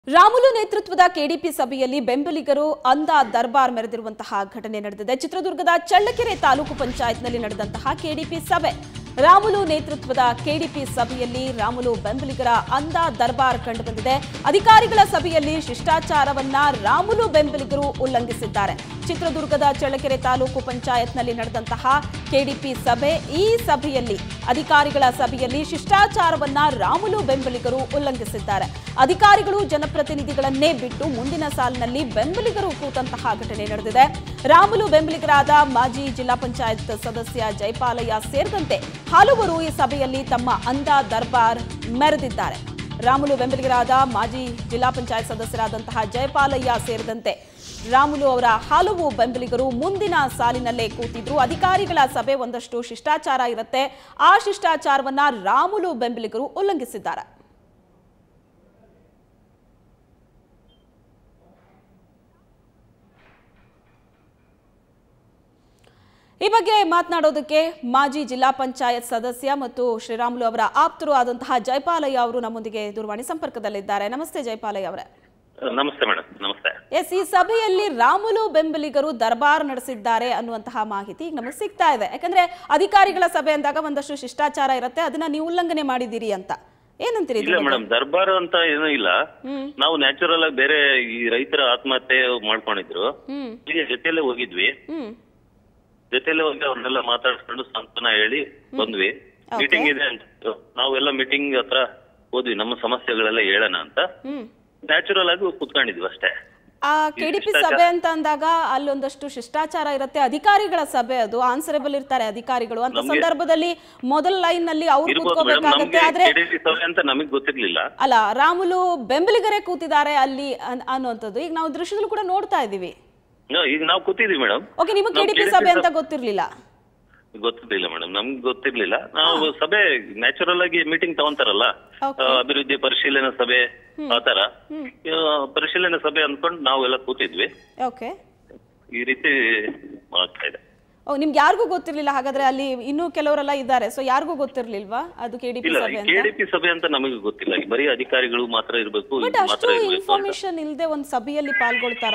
ರಾಮುಲು ನೇತೃತ್ವದ ಕೆಡಿಪಿ ಸಭೆಯಲ್ಲಿ ಬೆಂಬಲಿಗರು ಅಂದ ದರ್ಬಾರ್ ಮೆರೆದಿರುವಂತಹ ಘಟನೆ ನಡೆದಿದೆ ಚಿತ್ರದುರ್ಗದ ಚಳ್ಳಕೆರೆ ತಾಲೂಕು ಪಂಚಾಯತ್ನಲ್ಲಿ ನಡೆದಂತಹ ಕೆಡಿಪಿ ಸಭೆ ರಾಮುಲು ನೇತೃತ್ವದ ಕೆಡಿಪಿ ಸಭೆಯಲ್ಲಿ ರಾಮುಲು ಬೆಂಬಲಿಗರ ಅಂದ ದರ್ಬಾರ್ ಕಂಡುಬಂದಿದೆ ಅಧಿಕಾರಿಗಳ ಸಭೆಯಲ್ಲಿ ಶಿಷ್ಟಾಚಾರವನ್ನ ರಾಮುಲು ಬೆಂಬಲಿಗರು ಉಲ್ಲಂಘಿಸಿದ್ದಾರೆ ಚಿತ್ರದುರ್ಗದ ಚಳ್ಳಕೆರೆ ತಾಲೂಕು ಪಂಚಾಯತ್ನಲ್ಲಿ ನಡೆದಂತಹ ಕೆಡಿಪಿ ಸಭೆ ಈ ಸಭೆಯಲ್ಲಿ ಅಧಿಕಾರಿಗಳ ಸಭೆಯಲ್ಲಿ ಶಿಷ್ಟಾಚಾರವನ್ನ ರಾಮುಲು ಬೆಂಬಲಿಗರು ಉಲ್ಲಂಘಿಸಿದ್ದಾರೆ ಅಧಿಕಾರಿಗಳು ಜನಪ್ರತಿನಿಧಿಗಳನ್ನೇ ಬಿಟ್ಟು ಮುಂದಿನ ಸಾಲಿನಲ್ಲಿ ಬೆಂಬಲಿಗರು ಕೂತಂತಹ ಘಟನೆ ನಡೆದಿದೆ ರಾಮುಲು ಬೆಂಬಲಿಗರಾದ ಮಾಜಿ ಜಿಲ್ಲಾ ಪಂಚಾಯತ್ ಸದಸ್ಯ ಜೈಪಾಲಯ್ಯ ಸೇರಿದಂತೆ ಹಲವರು ಈ ಸಭೆಯಲ್ಲಿ ತಮ್ಮ ಅಂದ ದರ್ಬಾರ್ ಮೆರೆದಿದ್ದಾರೆ ರಾಮುಲು ಬೆಂಬಲಿಗರಾದ ಮಾಜಿ ಜಿಲ್ಲಾ ಪಂಚಾಯತ್ ಸದಸ್ಯರಾದಂತಹ ಜಯಪಾಲಯ್ಯ ಸೇರಿದಂತೆ ರಾಮುಲು ಅವರ ಹಲವು ಬೆಂಬಲಿಗರು ಮುಂದಿನ ಸಾಲಿನಲ್ಲೇ ಕೂತಿದ್ರು ಅಧಿಕಾರಿಗಳ ಸಭೆ ಒಂದಷ್ಟು ಶಿಷ್ಟಾಚಾರ ಇರುತ್ತೆ ಆ ಶಿಷ್ಟಾಚಾರವನ್ನ ರಾಮುಲು ಬೆಂಬಲಿಗರು ಉಲ್ಲಂಘಿಸಿದ್ದಾರೆ ಈ ಬಗ್ಗೆ ಮಾತನಾಡೋದಕ್ಕೆ ಮಾಜಿ ಜಿಲ್ಲಾ ಪಂಚಾಯತ್ ಸದಸ್ಯ ಮತ್ತು ಶ್ರೀರಾಮುಲು ಅವರ ಆಪ್ತರು ಆದಂತಹ ಜಯಪಾಲಯ್ಯ ಅವರು ನಮ್ಮೊಂದಿಗೆ ದೂರವಾಣಿ ಸಂಪರ್ಕದಲ್ಲಿದ್ದಾರೆ ನಮಸ್ತೆ ಜಯಪಾಲಯ್ಯ ಅವರೇ ನಮಸ್ತೆ ಮೇಡಮ್ ನಮಸ್ತೆ ಎಸ್ ಈ ಸಭೆಯಲ್ಲಿ ರಾಮುಲು ಬೆಂಬಲಿಗರು ದರ್ಬಾರ್ ನಡೆಸಿದ್ದಾರೆ ಅನ್ನುವಂತಹ ಮಾಹಿತಿ ಈಗ ನಮಗೆ ಸಿಗ್ತಾ ಇದೆ ಯಾಕಂದ್ರೆ ಅಧಿಕಾರಿಗಳ ಸಭೆ ಅಂದಾಗ ಒಂದಷ್ಟು ಶಿಷ್ಟಾಚಾರ ಇರುತ್ತೆ ಅದನ್ನ ನೀವು ಉಲ್ಲಂಘನೆ ಮಾಡಿದ್ದೀರಿ ಅಂತ ಏನಂತೀರಿ ಇದ್ರ ಇಲ್ಲ ಬಗ್ಗೆ? ಮೇಡಮ್ ದರ್ಬಾರ್ ಅಂತ ಏನೂ ಇಲ್ಲ ಹ್ಮ್ ನಾವು ನ್ಯಾಚುರಲ್ ಆಗಿ ಬೇರೆ ಈ ರೈತರ ಆತ್ಮಹತ್ಯೆ ಮಾಡ್ಕೊಂಡಿದ್ರು ಹ್ಮ್ ಹೀಗೆ ಜೊತೆಯಲ್ಲೇ ಹೋಗಿದ್ವಿ ಹ್ಮ್ ಜೊತೆಯಲ್ಲೇ ಹೋಗಿ ಅವ್ರನ್ನೆಲ್ಲ ಮಾತಾಡ್ಸ್ಕೊಂಡು ಸಾಂತ್ವನ ಹೇಳಿ ಬಂದ್ವಿ ಮೀಟಿಂಗ್ ಇದೆ ಅಂತ ನಾವೆಲ್ಲ ಮೀಟಿಂಗ್ ಹತ್ರ ಹೋದ್ವಿ ನಮ್ಮ ಸಮಸ್ಯೆಗಳೆಲ್ಲ ಹೇಳೋಣ ಅಂತ ಹ್ಮ್ ನ್ಯಾಚುರಲ್ ಆಗಿ ಕುತ್ಕೊಂಡಿದ್ವಿ ಅಷ್ಟೇ ಆ ಕೆಡಿಪಿ ಸಭೆ ಅಂತ ಅಂದಾಗ ಅಲ್ಲೊಂದಷ್ಟು ಶಿಷ್ಟಾಚಾರ ಇರುತ್ತೆ ಅಧಿಕಾರಿಗಳ ಸಭೆ ಅದು ಆನ್ಸರೇಬಲ್ ಇರ್ತಾರೆ ಅಧಿಕಾರಿಗಳು ಅಂತ ಸಂದರ್ಭದಲ್ಲಿ ಮೊದಲ ಲೈನ್ ನಲ್ಲಿ ಅವ್ರು ಇರ್ಬೋದು ಮೇಡಮ್ ಕೂತ್ಕೋಬೇಕಾಗತ್ತೆ ನಮ್ಗೆ ಆದ್ರೆ KDP ಸಭೆ ಅಂತ ನಮಗ್ ಗೊತ್ತಿರ್ಲಿಲ್ಲ ಅಲ್ಲ ರಾಮುಲು ಬೆಂಬಲಿಗರೇ ಕೂತಿದ್ದಾರೆ ಅಲ್ಲಿ ಅನ್- ಅನ್ನುವಂಥದ್ದು ಈಗ ನಾವು ದೃಶ್ಯದಲ್ಲೂ ಕೂಡ ನೋಡ್ತಾ ಇದ್ದೀವಿ ನಾ- ಈಗ ನಾವು ಕೂತಿದ್ವಿ ಮೇಡಮ್ ಓಕೆ ನಿಮಗೆ ನಾವು ಕೆಡಿಪಿ KDP ಸಭೆ ಅಂತ ಸಭೆ- ಗೊತ್ತಿರ್ಲಿಲ್ಲ ಗೊತ್ತಿರ್ಲಿಲ್ಲ ಮೇಡಮ್ ನಮ್ಗೆ ಗೊತ್ತಿರ್ಲಿಲ್ಲ ನಾವು ಸಭೆ ನ್ಯಾಚುರಲ್ ಆಗಿ ಮೀಟಿಂಗ್ ತಗೊಂತಾರಲ್ಲ Okay. ಆ, ಅಭಿವೃದ್ಧಿ ಪರಿಶೀಲನಾ ಸಭೆ ಆತರ ಆ, ಪರಿಶೀಲನಾ ಸಭೆ ಅಂದ್ಕೊಂಡು ನಾವೆಲ್ಲ ಕೂತಿದ್ವಿ ಓಕೆ ಈ ರೀತಿ ಆಗ್ತಾ ಇದೆ ಓ ನಿಮ್ಗೆ ಯಾರಿಗೂ ಗೊತ್ತಿರ್ಲಿಲ್ಲ ಹಾಗಾದ್ರೆ ಅಲ್ಲಿ ಇನ್ನೂ ಕೆಲವರೆಲ್ಲ ಇದ್ದಾರೆ ಸೊ ಯಾರಿಗೂ ಗೊತ್ತಿರ್ಲಿಲ್ವಾ ಅದು ಕೆಡಿಪಿ ಇಲ್ಲ ಸಭೆ ಅಂತ ಕೆಡಿಪಿ ಸಭೆ ಅಂತ ನಮಗೆ ಗೊತ್ತಿಲ್ಲ ಬರೀ ಅಧಿಕಾರಿಗಳು ಮಾತ್ರ ಇರ್ಬೇಕು ಬಟ್ ಇದು ಅಷ್ಟು ಮಾತ್ರ ಇರ್ಬೇಕು ಅಂತ ಇನ್ಫಾರ್ಮೇಶನ್ ಇಲ್ಲದೆ ಒಂದು ಸಭೆಯಲ್ಲಿ ಪಾಲ್ಗೊಳ್ತಾರ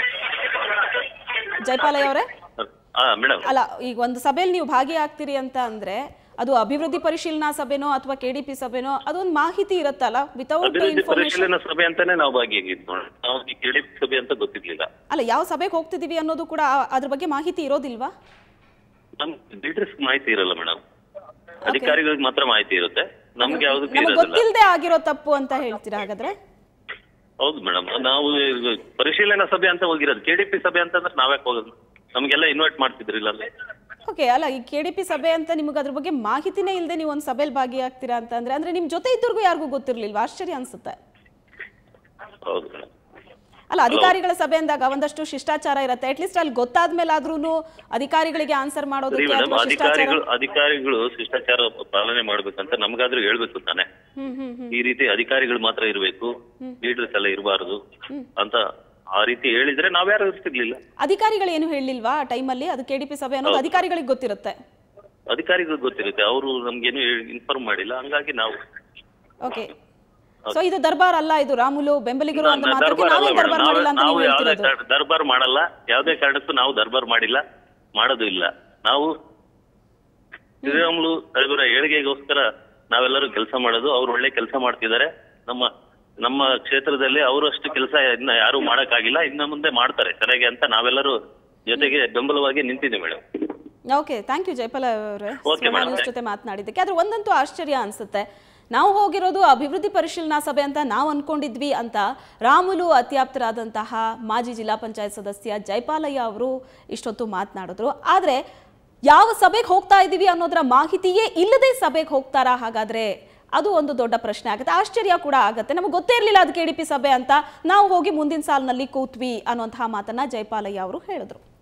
ಜಯಪಾಲಯ್ಯ ಅವರೇ ಹಾ ಮೇಡಮ್ ಅಲ್ಲ ಈಗ ಒಂದು ಸಭೆಯಲ್ಲಿ ನೀವು ಭಾಗಿಯಾಗ್ತೀರಿ ಅಂತ ಅಂದ್ರೆ ಅದು ಅಭಿವೃದ್ಧಿ ಪರಿಶೀಲನಾ ಸಭೆನೋ ಅಥವಾ ಕೆಡಿಪಿ ಸಭೆನೋ ಅದೊಂದು ಮಾಹಿತಿ ಇರುತ್ತಲ್ಲ ವಿತೌಟ್ ಅಭಿವೃದ್ಧಿ ಇನ್ಫಾರ್ಮೇಶನ್ ಪರಿಶೀಲನಾ ಸಭೆ ಅಂತಾನೆ ನಾವು ಭಾಗಿಯಾಗಿದ್ದು ನೋಡಿ ನಾವು ಈ ಕೆಡಿಪಿ ಸಭೆ ಅಂತ ಗೊತ್ತಿರ್ಲಿಲ್ಲ ಅಲ್ಲ ಯಾವ ಸಭೆಗೆ ಹೋಗ್ತಿದೀವಿ ಅನ್ನೋದು ಕೂಡ ಆ- ಅದ್ರ ಬಗ್ಗೆ ಮಾಹಿತಿ ಇರೋದಿಲ್ವಾ ನಮ್ಗೆ ಲೀಡರ್ಸ್ ಮಾಹಿತಿ ಇರಲ್ಲ ಮೇಡಮ್ ಅಧಿಕಾರಿಗಳಿಗೆ ಮಾತ್ರ ಮಾಹಿತಿ ಇರುತ್ತೆ ನಮ್ಗೆ ಯಾವ್ದಕ್ಕೂ ನಮಗೆ ಇರೋದಿಲ್ಲ ಗೊತ್ತಿಲ್ಲದೆ ಆಗಿರೋ ತಪ್ಪು ಅಂತ ಹೇಳ್ತೀರಾ ಹಾಗಾದ್ರೆ ಹೌದು ಮೇಡಮ್ ನಾವು ಇದು ಪರಿಶೀಲನಾ ಸಭೆ ಅಂತ ಹೋಗಿರೋದು ಕೆಡಿಪಿ ಸಭೆ ಅಂತಂದ್ರೆ ನಾವ್ಯಾಕೆ ಹೋಗೋದು ನಮ್ಗೆಲ್ಲ ಇನ್ವೈಟ್ ಮಾಡ್ತಿದ್ರಿಲ್ಲ ಅಲ್ಲಿ ಓಕೆ ಅಲ್ಲ ಈ ಕೆಡಿಪಿ ಸಭೆ ಅಂತ ನಿಮಗೆ ಅದ್ರ ಬಗ್ಗೆ ಮಾಹಿತಿನೇ ಇಲ್ಲದೆ ನೀವು ಒಂದು ಸಭೆಯಲ್ಲಿ ಭಾಗಿಯಾಗ್ತೀರಾ ಅಂತ ಅಂದ್ರೆ ಅಂದ್ರೆ ನಿಮ್ ಜೊತೆ ಇದ್ದವ್ರಿಗೂ ಯಾರಿಗೂ ಗೊತ್ತಿರ್ಲಿಲ್ವಾ ಆಶ್ಚರ್ಯ ಅನ್ಸುತ್ತೆ ಹೌದು ಮೇಡಮ್ ಅಲ್ಲ ಅಧಿಕಾರಿಗಳ ಸಭೆ ಅಂದಾಗ ಒಂದಷ್ಟು ಶಿಷ್ಟಾಚಾರ ಇರುತ್ತೆ ಅಟ್ಲೀಸ್ಟ್ ಅಲ್ಲಿ ಗೊತ್ತಾದ್ಮೇಲೆ ಆದ್ರೂ ಅಧಿಕಾರಿಗಳಿಗೆ ಆನ್ಸರ್ ಸರಿ ಮಾಡೋದಕ್ಕೆ ಮೇಡಮ್ ಅಥವಾ ಶಿಷ್ಟಾಚಾರ ಅಧಿಕಾರಿಗಳು ಅಧಿಕಾರಿಗಳು ಶಿಷ್ಟಾಚಾರ ಪಾಲನೆ ಮಾಡ್ಬೇಕಂತ ನಮ್ಗಾದ್ರೂ ಹೇಳ್ಬೇಕು ತಾನೆ ಹ್ಮ್ ಹ್ಮ್ ಹ್ಮ್ ಈ ರೀತಿ ಅಧಿಕಾರಿಗಳು ಮಾತ್ರ ಇರಬೇಕು ಲೀಡರ್ಸ್ ಎಲ್ಲ ಇರಬಾರದು ಅಂತ ಆ ರೀತಿ ಹೇಳಿದ್ರೆ ನಾವ್ಯಾರು ಇರ್ತಿರ್ಲಿಲ್ಲ ಅಧಿಕಾರಿಗಳು ಏನು ಹೇಳಿಲ್ವಾ ಆ ಟೈಮಲ್ಲಿ ಅದು ಕೆಡಿಪಿ ಸಭೆ ಅನ್ನೋದು ಅಧಿಕಾರಿಗಳಿಗೆ ಗೊತ್ತಿರುತ್ತೆ ಅಧಿಕಾರಿಗಳಿಗೆ ಗೊತ್ತಿರುತ್ತೆ ಅವರು ನಮ್ಗೇನು ಇನ್ಫಾರ್ಮ್ ಮಾಡಿಲ್ಲ ಹಂಗಾಗಿ ನಾವು ಓಕೆ ಸೊ ಇದು ದರ್ಬಾರ್ ಅಲ್ಲ ಇದು ರಾಮುಲು ಬೆಂಬಲಿಗರು ಅಂತ ಮಾತ್ರಕ್ಕೆ ದರ್ಬಾರ್ ಅಲ್ಲ ನಾವೇ ಮೇಡಮ್ ದರ್ಬಾರ್ ಮಾಡಿಲ್ಲ ಅಂತ ನಾವು ನೀವು ಯಾವುದೇ ಹೇಳ್ತಿರೋದು ಕಾರಣ- ದರ್ಬಾರ್ ಮಾಡಲ್ಲ ಯಾವುದೇ ಕಾರಣಕ್ಕೂ ನಾವು ದರ್ಬಾರ್ ಮಾಡಿಲ್ಲ ಮಾಡೋದು ಇಲ್ಲ ನಾವು ಶ್ರೀರಾಮುಲು ಸಾಹೇಬರ ಏಳಿಗೆಗೋಸ್ಕರ ನಾವೆಲ್ಲರೂ ಕೆಲಸ ಮಾಡೋದು ಅವ್ರು ಒಳ್ಳೆ ಕೆಲಸ ಮಾಡ್ತಿದ್ದಾರೆ ನಮ್ಮ ನಮ್ಮ ಕ್ಷೇತ್ರದಲ್ಲಿ ಅವರು ಅಷ್ಟು ಕೆಲಸ ಇನ್ನ ಯಾರು ಮಾಡಕ್ಕಾಗಿಲ್ಲ ಇನ್ನ ಮುಂದೆ ಮಾಡ್ತಾರೆ ಚೆನ್ನಾಗಿ ಅಂತ ನಾವೆಲ್ಲರೂ ಜೊತೆಗೆ ಬೆಂಬಲವಾಗಿ ನಿಂತಿದ್ದೀವಿ madam okay thank you Jayapala ಅವರೇ Okay, madam. ನ್ಯೂಸ್ ಜೊತೆ ಮಾತನಾಡಿದ್ದಕ್ಕೆ ಆದ್ರೆ ಒಂದಂತೂ ಆಶ್ಚರ್ಯ ಅನ್ಸುತ್ತೆ ನಾವು ಹೋಗಿರೋದು ಅಭಿವೃದ್ಧಿ ಪರಿಶೀಲನಾ ಸಭೆ ಅಂತ ನಾವು ಅನ್ಕೊಂಡಿದ್ವಿ ಅಂತ ರಾಮುಲು ಅತ್ಯಾಪ್ತರಾದಂತಹ ಮಾಜಿ ಜಿಲ್ಲಾ ಪಂಚಾಯತ್ ಸದಸ್ಯ ಜಯಪಾಲಯ್ಯ ಅವರು ಇಷ್ಟೊತ್ತು ಮಾತನಾಡಿದ್ರು ಆದ್ರೆ ಯಾವ ಸಭೆಗೆ ಹೋಗ್ತಾ ಇದ್ದೀವಿ ಅನ್ನೋದರ ಮಾಹಿತಿಯೇ ಇಲ್ಲದೆ ಸಭೆಗೆ ಹೋಗ್ತಾರಾ ಹಾಗಾದ್ರೆ ಅದು ಒಂದು ದೊಡ್ಡ ಪ್ರಶ್ನೆ ಆಗುತ್ತೆ ಆಶ್ಚರ್ಯ ಕೂಡ ಆಗುತ್ತೆ ನಮಗೆ ಗೊತ್ತೇ ಇರಲಿಲ್ಲ ಅದು ಕೆ ಡಿ ಪಿ ಸಭೆ ಅಂತ ನಾವು ಹೋಗಿ ಮುಂದಿನ ಸಾಲಿನಲ್ಲಿ ಕೂತ್ವಿ ಅನ್ನುವಂತಹ ಮಾತನ್ನ ಜಯಪಾಲಯ್ಯ ಅವರು ಹೇಳಿದ್ರು